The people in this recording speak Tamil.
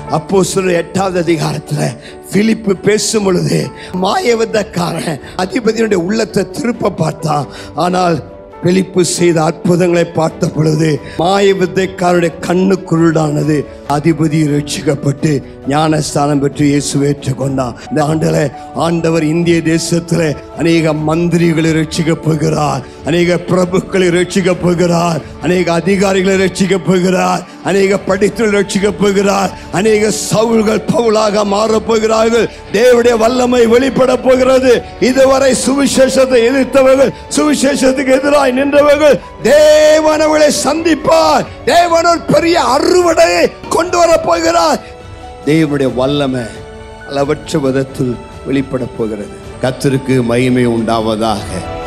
அப்போ சொல்ற எட்டாவது அதிகாரத்துல பிலிப்பு பேசும் பொழுது மாயவதக்காரன் அதிபதியுடைய உள்ளத்தை திருப்ப பார்த்தான் ஆனால் பிலிப்பு செய்த அற்புதங்களை பார்த்த பொழுது மாயவித்தைக்காரருடைய கண்ணு குருடானது அதிபதி ரட்சிக்கப்பட்டு ஞானஸ்தானம் பெற்று இயேசு ஏற்றுக்கொண்டான் இந்த ஆண்டுல ஆண்டவர் இந்திய தேசத்துல அநேக மந்திரிகளை ரட்சிக்கப் போகிறார் அநேக பிரபுக்களை ரட்சிக்கப் போகிறார் அநேக அதிகாரிகளை ரட்சிக்கப் போகிறார் அநேக படித்தல் ரட்சிக்கப் போகிறார் அநேக சவுல்கள் பவுலாக மாறப் போகிறார்கள் தேவனுடைய வல்லமை வெளிப்பட போகிறது இதுவரை சுவிசேஷத்தை எதிர்த்தவர்கள் சுவிசேஷத்துக்கு எதிராய் நின்றவர்கள் தேவன் அவளை சந்திப்பார் தேவன் ஒரு பெரிய அறுவடையை கொண்டு வர போகிறார் தேவனுடைய வல்லமை அளவற்ற விதத்தில் வெளிப்பட போகிறது கத்தருக்கு மகிமை உண்டாவதாக